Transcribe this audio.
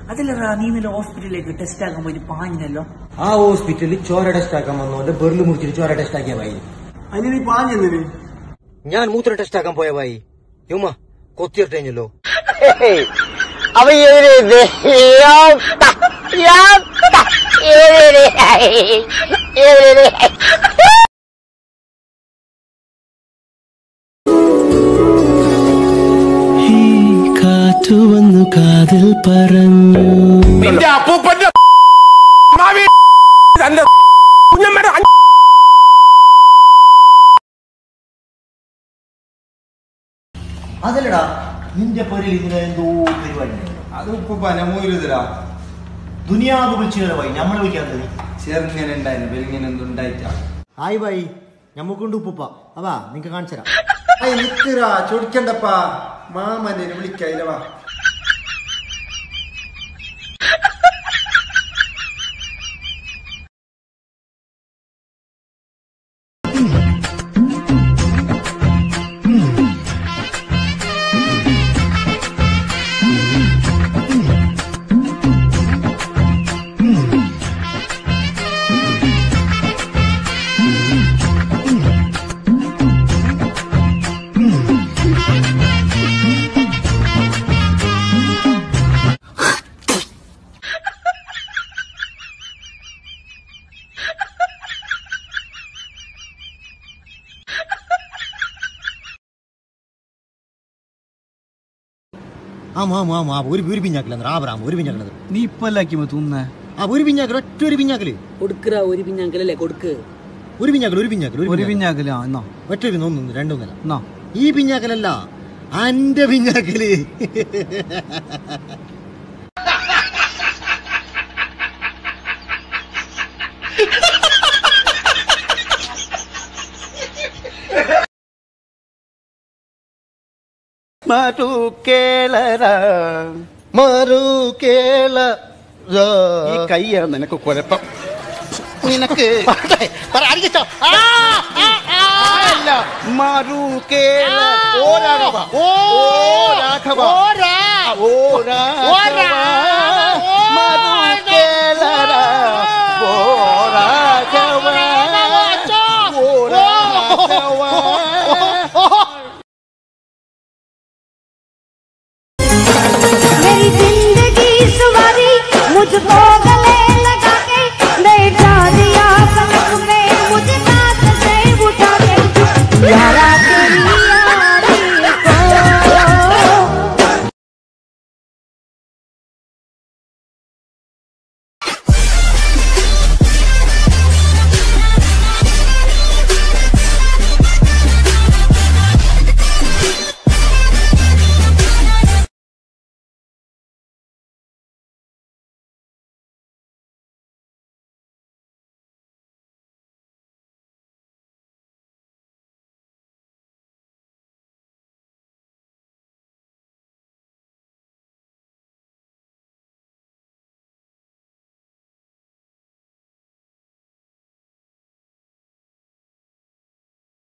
അതല്ലടാ നീ ഇന്നലെ ഹോസ്പിറ്റലിലേക്ക് ടെസ്റ്റ് ആക്കാൻ പോയി പാഞ്ഞല്ലോ ആ ഹോസ്പിറ്റലിൽ ചോര ടെസ്റ്റ് ആക്കാൻ വന്നോണ്ട് ബെറിൽ മുറിച്ചിട്ട് ചോര ടെസ്റ്റ് ആക്കിയ ഭായി അതിന് നീ പാഞ്ഞെന്നിന് ഞാൻ മൂത്ര ടെസ്റ്റ് ആക്കാൻ പോയ ഭായി യുമ്മ കൊത്തിയിട്ടേഞ്ഞല്ലോ അവ എതിരെ എതിരെ കാറ്റു വന്നു കാതിൽ പറഞ്ഞു നിന്റെ അപ്പൂപ്പന്റെ മാവി തന്റെ കുഞ്ഞമ്മയുടെ അഞ്ച് അതല്ലടാ നിന്റെ പേരിൽ ഇങ്ങനെ എന്തോ പരിപാടി അത് ഉപ്പ പനമൂരുതരാ ദുനിയാവ് വിളിച്ചു ഭായി നമ്മളെ വിളിക്കാത്തത് ചെറുങ്ങനെ ഉണ്ടായിരുന്നു വെലിങ്ങനെ ഒന്നും ഉണ്ടായിട്ടാ ഹായ് ഭായി ഞമ്മക്കുണ്ട് ഉപ്പുപ്പ അവാ നിങ്ങക്ക് കാണിച്ചരാ നിക്കറാ ചൊടിക്കണ്ടപ്പാ മാമനെ വിളിക്കായില്ലവാ ആമാ ആമാ ആമാ ഒരു ഒരു പിഞ്ഞാക്കല റാബറാം ഒരു പിഞ്ഞാക്കണത് നീ ഇപ്പല്ലാക്കി തിന്നേ ആ ഒരു പിഞ്ഞാക്കൽ ഒറ്റ ഒരു പിഞ്ഞാക്കല് കൊടുക്കറ ഒരു പിഞ്ഞാങ്കലല്ലേ കൊടുക്ക് ഒരു പിഞ്ഞാക്കൽ ഒരു പിഞ്ഞാക്കൽ ഒരു പിഞ്ഞാക്കല് ആ എന്നാ ഒറ്റ ഒരു ഒന്നും രണ്ടൊന്നല്ല എന്നാ ഈ പിഞ്ഞാക്കലല്ല അന്റെ പിഞ്ഞാക്കല് മരു കേളര മറു കേള ഈ കയ്യാണ് നിനക്ക് കുഴപ്പം നിനക്ക് അല്ല, മരു കേള ഓ രാഘവ ഓ രാഘവ ഓ രാഘവ മരു കേളര ഓ രാഘവ ഓ രാഘവ मेरी जिंदगी सवारी मुझको